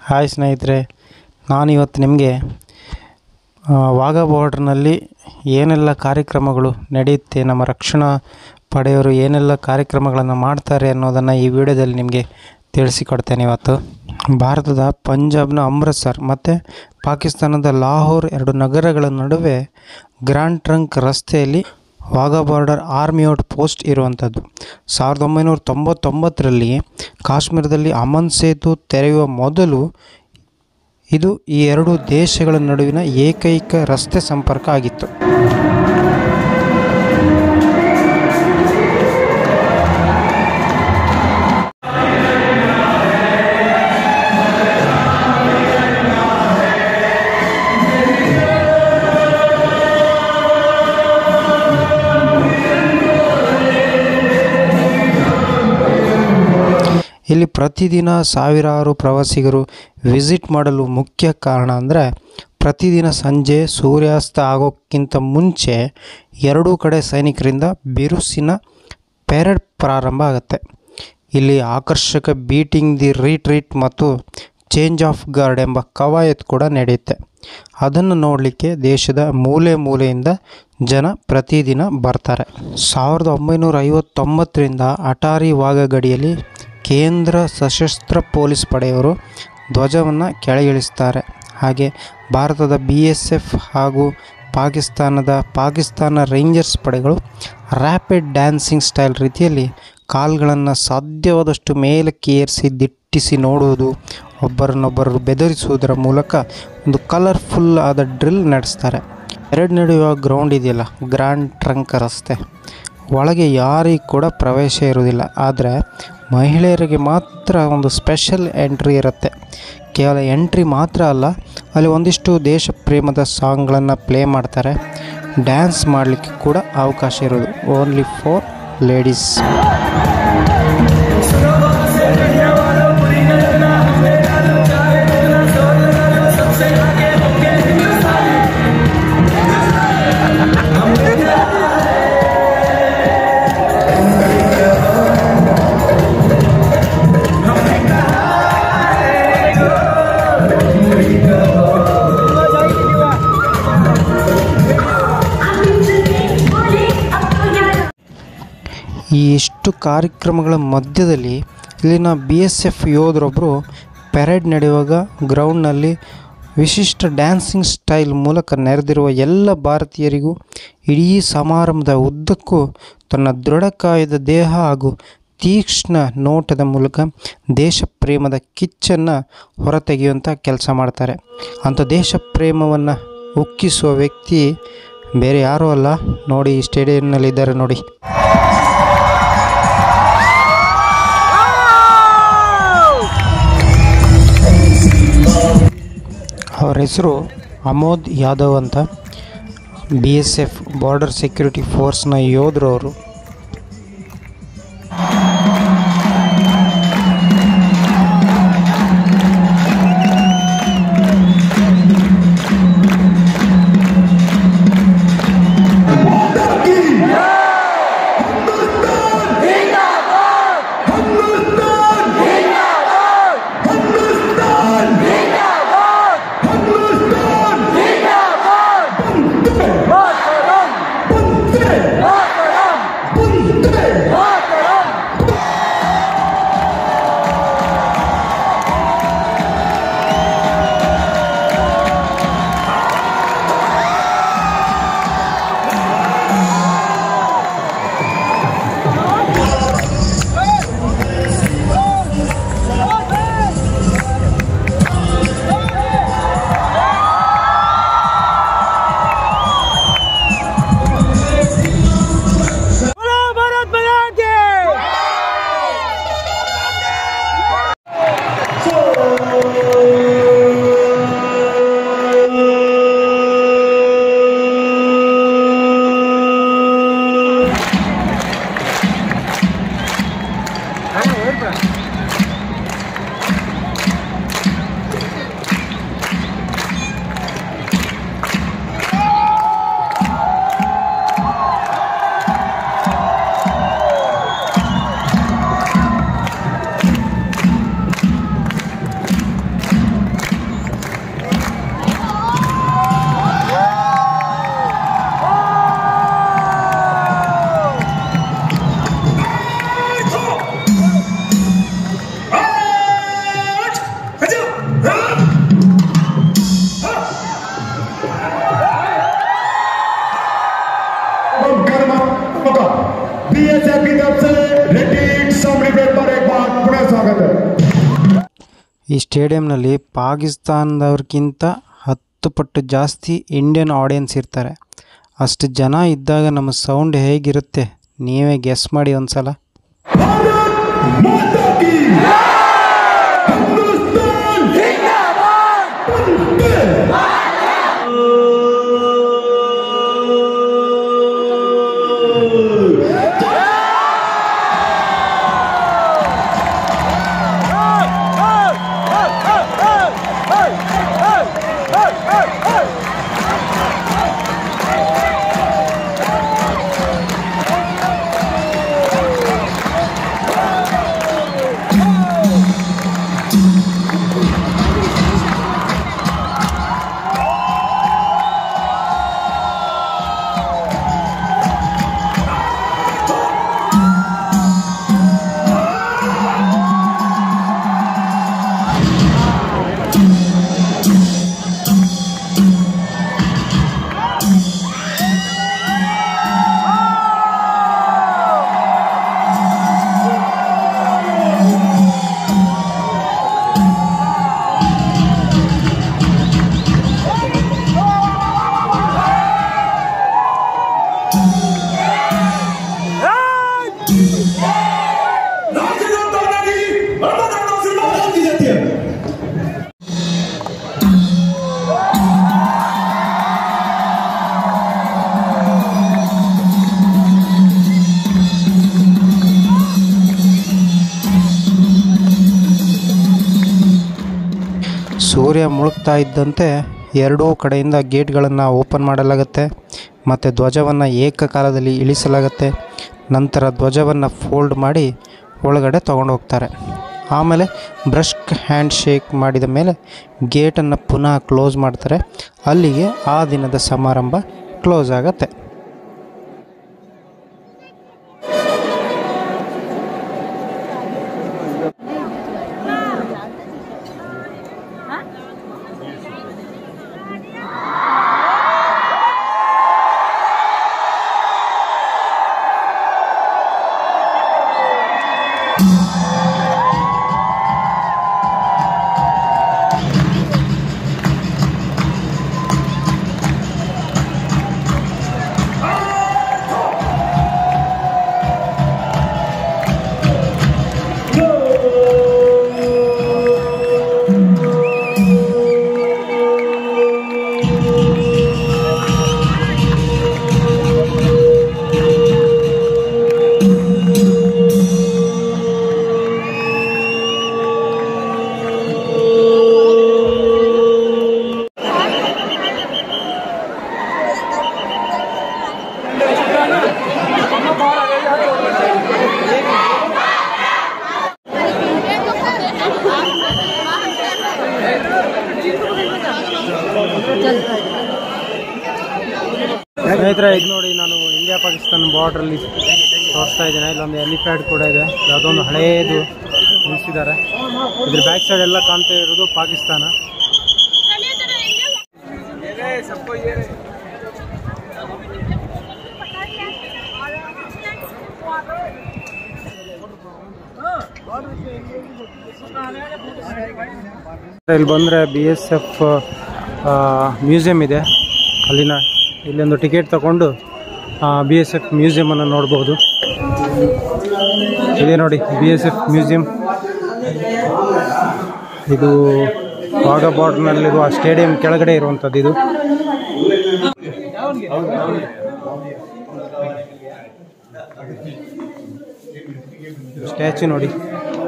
hi ಸ್ನೇಹಿತರೆ ನಾನಿವತ್ತು ನಿಮಗೆ ವಾಘಾ ಬಾರ್ಡ್ರ್ನಲ್ಲಿ ಏನೆಲ್ಲ ಕಾರ್ಯಕ್ರಮಗಳು ನಡೆಯುತ್ತೆ ನಮ್ಮ ರಕ್ಷಣಾ ಪಡೆಯವರು ಏನೆಲ್ಲ ಕಾರ್ಯಕ್ರಮಗಳನ್ನು ಮಾಡ್ತಾರೆ ಅನ್ನೋದನ್ನು ಈ ವಿಡಿಯೋದಲ್ಲಿ ನಿಮಗೆ ತಿಳಿಸಿಕೊಡ್ತೇನೆ ಇವತ್ತು ಭಾರತದ ಪಂಜಾಬ್ನ ಅಮೃತ್ಸರ್ ಮತ್ತು ಪಾಕಿಸ್ತಾನದ ಲಾಹೋರ್ ಎರಡು ನಗರಗಳ ನಡುವೆ ಗ್ರ್ಯಾಂಡ್ ಟ್ರಂಕ್ ರಸ್ತೆಯಲ್ಲಿ Wagah border army outpost ಇರುವಂಥದ್ದು ಸಾವಿರದ ಒಂಬೈನೂರ ತೊಂಬತ್ತೊಂಬತ್ತರಲ್ಲಿ ಕಾಶ್ಮೀರದಲ್ಲಿ ಅಮನ್ ಸೇತು ತೆರೆಯುವ ಮೊದಲು ಇದು ಈ ಎರಡು ದೇಶಗಳ ನಡುವಿನ ಏಕೈಕ ರಸ್ತೆ ಸಂಪರ್ಕ ಆಗಿತ್ತು ಇಲ್ಲಿ ಪ್ರತಿದಿನ ಸಾವಿರಾರು ಪ್ರವಾಸಿಗರು ವಿಸಿಟ್ ಮಾಡಲು ಮುಖ್ಯ ಕಾರಣ ಅಂದರೆ ಪ್ರತಿದಿನ ಸಂಜೆ ಸೂರ್ಯಾಸ್ತ ಆಗೋಕ್ಕಿಂತ ಮುಂಚೆ ಎರಡೂ ಕಡೆ ಸೈನಿಕರಿಂದ ಬಿರುಸಿನ ಪೆರೇಡ್ ಪ್ರಾರಂಭ ಆಗುತ್ತೆ ಇಲ್ಲಿ ಆಕರ್ಷಕ ಬೀಟಿಂಗ್ ದಿ ರೀಟ್ರೀಟ್ ಮತ್ತು ಚೇಂಜ್ ಆಫ್ ಗಾರ್ಡ್ ಎಂಬ ಕವಾಯತ್ ಕೂಡ ನಡೆಯುತ್ತೆ ಅದನ್ನು ನೋಡಲಿಕ್ಕೆ ದೇಶದ ಮೂಲೆ ಮೂಲೆಯಿಂದ ಜನ ಪ್ರತಿದಿನ ಬರ್ತಾರೆ ಸಾವಿರದ ಒಂಬೈನೂರ ಐವತ್ತೊಂಬತ್ತರಿಂದ ಅಟಾರಿ ವಾಘ ಗಡಿಯಲ್ಲಿ ಕೇಂದ್ರ ಸಶಸ್ತ್ರ ಪೊಲೀಸ್ ಪಡೆಯವರು ಧ್ವಜವನ್ನು ಕೆಳಗಿಳಿಸ್ತಾರೆ ಹಾಗೆ ಭಾರತದ ಬಿ ಎಸ್ ಎಫ್ ಹಾಗೂ ಪಾಕಿಸ್ತಾನದ ಪಾಕಿಸ್ತಾನ ರೇಂಜರ್ಸ್ ಪಡೆಗಳು ರ್ಯಾಪಿಡ್ ಡ್ಯಾನ್ಸಿಂಗ್ ಸ್ಟೈಲ್ ರೀತಿಯಲ್ಲಿ ಕಾಲ್ಗಳನ್ನು ಸಾಧ್ಯವಾದಷ್ಟು ಮೇಲಕ್ಕೆ ಏರಿಸಿ ದಿಟ್ಟಿಸಿ ನೋಡುವುದು ಒಬ್ಬರನ್ನೊಬ್ಬರು ಬೆದರಿಸುವುದರ ಮೂಲಕ ಒಂದು ಕಲರ್ಫುಲ್ ಆದ ಡ್ರಿಲ್ ನಡೆಸ್ತಾರೆ ಎರಡು ನಡೆಯುವ ಗ್ರೌಂಡ್ ಇದೆಯಲ್ಲ ಗ್ರ್ಯಾಂಡ್ ಟ್ರಂಕ್ ರಸ್ತೆ ಒಳಗೆ ಯಾರಿಗೂ ಕೂಡ ಪ್ರವೇಶ ಇರುವುದಿಲ್ಲ ಆದರೆ ಮಹಿಳೆಯರಿಗೆ ಮಾತ್ರ ಒಂದು ಸ್ಪೆಷಲ್ ಎಂಟ್ರಿ ಇರುತ್ತೆ ಕೇವಲ ಎಂಟ್ರಿ ಮಾತ್ರ ಅಲ್ಲ ಅಲ್ಲಿ ಒಂದಿಷ್ಟು ದೇಶ ಪ್ರೇಮದ ಸಾಂಗ್ಗಳನ್ನು ಪ್ಲೇ ಮಾಡ್ತಾರೆ ಡ್ಯಾನ್ಸ್ ಮಾಡಲಿಕ್ಕೆ ಕೂಡ ಅವಕಾಶ ಇರೋದು ಓನ್ಲಿ ಫಾರ್ ಲೇಡೀಸ್ ಈ ಇಷ್ಟು ಕಾರ್ಯಕ್ರಮಗಳ ಮಧ್ಯದಲ್ಲಿ ಇಲ್ಲಿನ ಬಿ ಎಸ್ ಎಫ್ ಯೋಧರೊಬ್ಬರು ಪೆರೇಡ್ ನಡೆಯುವಾಗ ಗ್ರೌಂಡ್ನಲ್ಲಿ ವಿಶಿಷ್ಟ ಡ್ಯಾನ್ಸಿಂಗ್ ಸ್ಟೈಲ್ ಮೂಲಕ ನೆರೆದಿರುವ ಎಲ್ಲ ಭಾರತೀಯರಿಗೂ ಇಡೀ ಸಮಾರಂಭದ ಉದ್ದಕ್ಕೂ ತನ್ನ ದೃಢಕಾಯದ ದೇಹ ಹಾಗೂ ತೀಕ್ಷ್ಣ ನೋಟದ ಮೂಲಕ ದೇಶ ಪ್ರೇಮದ ಕಿಚ್ಚನ್ನು ಹೊರತೆಗೆಯುವಂಥ ಕೆಲಸ ಮಾಡ್ತಾರೆ ಅಂಥ ದೇಶ ಪ್ರೇಮವನ್ನು ಉಕ್ಕಿಸುವ ವ್ಯಕ್ತಿ ಬೇರೆ ಯಾರೂ ಅಲ್ಲ ನೋಡಿ ಈ ಸ್ಟೇಡಿಯಂನಲ್ಲಿದ್ದಾರೆ ನೋಡಿ ಅವರ ಹೆಸರು ಅಮೋದ್ ಯಾದವ್ ಅಂತ B S F border security ಫೋರ್ಸ್ನ ಯೋಧರು ಅವರು ಈ ಸ್ಟೇಡಿಯಂನಲ್ಲಿ ಪಾಕಿಸ್ತಾನದವ್ರಿಗಿಂತ ಹತ್ತು ಪಟ್ಟು ಜಾಸ್ತಿ ಇಂಡಿಯನ್ ಆಡಿಯನ್ಸ್ ಇರ್ತಾರೆ ಅಷ್ಟು ಜನ ಇದ್ದಾಗ ನಮ್ಮ ಸೌಂಡ್ ಹೇಗಿರುತ್ತೆ ನೀವೇ ಗೆಸ್ ಮಾಡಿ ಒಂದು ಸಲ माता की हिंदुस्तान ರಾಜ್ಯದ ರಮದಾನ ಸಿಂಹ ಸೂರ್ಯ ಮುಳುಗ್ತಾ ಇದ್ದಂತೆ ಎರಡೂ ಕಡೆಯಿಂದ ಗೇಟ್ಗಳನ್ನು ಓಪನ್ ಮಾಡಲಾಗುತ್ತೆ ಮತ್ತು ಧ್ವಜವನ್ನು ಏಕಕಾಲದಲ್ಲಿ ಇಳಿಸಲಾಗುತ್ತೆ ನಂತರ ಧ್ವಜವನ್ನು ಫೋಲ್ಡ್ ಮಾಡಿ ಒಳಗಡೆ ತಗೊಂಡು ಹೋಗ್ತಾರೆ ಆಮೇಲೆ ಬ್ರಷ್ಕ್ ಹ್ಯಾಂಡ್ ಶೇಕ್ ಮಾಡಿದ ಮೇಲೆ ಗೇಟನ್ನು ಪುನಃ ಕ್ಲೋಸ್ ಮಾಡ್ತಾರೆ ಅಲ್ಲಿಗೆ ಆ ದಿನದ ಸಮಾರಂಭ ಕ್ಲೋಸ್ ಆಗುತ್ತೆ ಸ್ನೇಹಿತರೆ ಇದು ನೋಡಿ ನಾನು ಇಂಡಿಯಾ ಪಾಕಿಸ್ತಾನ ಬಾರ್ಡ್ರಲ್ಲಿ ತೋರಿಸ್ತಾ ಇದ್ದೇನೆ ಇಲ್ಲೊಂದು ಎಲಿಫ್ಯಾಡ್ ಕೂಡ ಇದೆ ಯಾವುದೋ ಒಂದು ಹಳೆಯದು ನಿಲ್ಲಿಸಿದ್ದಾರೆ ಇದ್ರ ಬ್ಯಾಕ್ ಸೈಡ್ ಎಲ್ಲ ಕಾಣ್ತಾ ಇರೋದು ಪಾಕಿಸ್ತಾನ ಇಲ್ಲಿ ಬಂದರೆ ಬಿ ಎಸ್ ಎಫ್ ಮ್ಯೂಸಿಯಂ ಇದೆ ಅಲ್ಲಿನ ಇಲ್ಲೊಂದು ಟಿಕೆಟ್ ತಗೊಂಡು ಬಿ ಎಸ್ ಎಫ್ ಮ್ಯೂಸಿಯಮನ್ನು ನೋಡ್ಬೋದು ಇದೆ ನೋಡಿ ಬಿ ಎಸ್ ಎಫ್ ಮ್ಯೂಸಿಯಂ ಇದು ವಾಘಾ ಬಾರ್ಡ್ನಲ್ಲಿರುವ ಸ್ಟೇಡಿಯಂ ಕೆಳಗಡೆ ಇರುವಂಥದ್ದು ಇದು ಸ್ಟ್ಯಾಚು ನೋಡಿ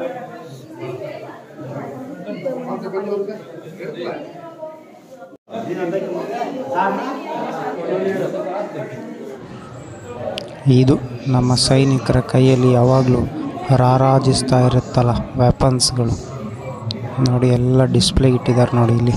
ಇದು ನಮ್ಮ ಸೈನಿಕರ ಕೈಯಲ್ಲಿ ಯಾವಾಗಲೂ ರಾರಾಜಿಸ್ತಾ ಇರುತ್ತಲ್ಲ ವೆಪನ್ಸ್ಗಳು ನೋಡಿ ಎಲ್ಲ ಡಿಸ್ಪ್ಲೇ ಇಟ್ಟಿದ್ದಾರೆ ನೋಡಿ ಇಲ್ಲಿ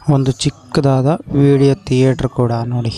ಒಂದು ಚಿಕ್ಕದಾದ ವಿಡಿಯೋ ಥಿಯೇಟ್ರ್ ಕೂಡ ನೋಡಿ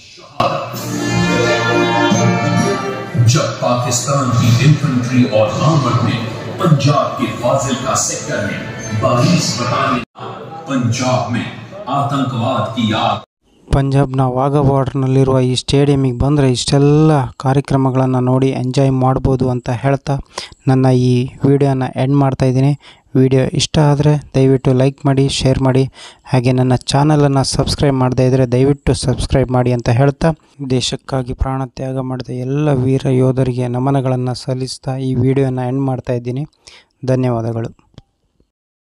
जब पाकिस्तान की इन्फेंट्री और आर्मर ने पंजाब के फाजिलका सेक्टर में बाईस बटालियन पंजाब में आतंकवाद की आग ಪಂಜಾಬ್ನ ವಾಘಾ ಬಾರ್ಡ್ರ್ನಲ್ಲಿರುವ ಈ ಸ್ಟೇಡಿಯಮಿಗೆ ಬಂದರೆ ಇಷ್ಟೆಲ್ಲ ಕಾರ್ಯಕ್ರಮಗಳನ್ನು ನೋಡಿ ಎಂಜಾಯ್ ಮಾಡ್ಬೋದು ಅಂತ ಹೇಳ್ತಾ ನನ್ನ ಈ ವಿಡಿಯೋನ ಎಂಡ್ ಮಾಡ್ತಾಯಿದ್ದೀನಿ ವಿಡಿಯೋ ಇಷ್ಟ ಆದರೆ ದಯವಿಟ್ಟು ಲೈಕ್ ಮಾಡಿ ಶೇರ್ ಮಾಡಿ ಹಾಗೆ ನನ್ನ ಚಾನಲನ್ನು ಸಬ್ಸ್ಕ್ರೈಬ್ ಮಾಡದೇ ಇದ್ದರೆ ದಯವಿಟ್ಟು ಸಬ್ಸ್ಕ್ರೈಬ್ ಮಾಡಿ ಅಂತ ಹೇಳ್ತಾ ದೇಶಕ್ಕಾಗಿ ಪ್ರಾಣ ತ್ಯಾಗ ಮಾಡಿದ ಎಲ್ಲ ವೀರ ಯೋಧರಿಗೆ ನಮನಗಳನ್ನು ಸಲ್ಲಿಸ್ತಾ ಈ ವಿಡಿಯೋನ ಎಂಡ್ ಮಾಡ್ತಾಯಿದ್ದೀನಿ ಧನ್ಯವಾದಗಳು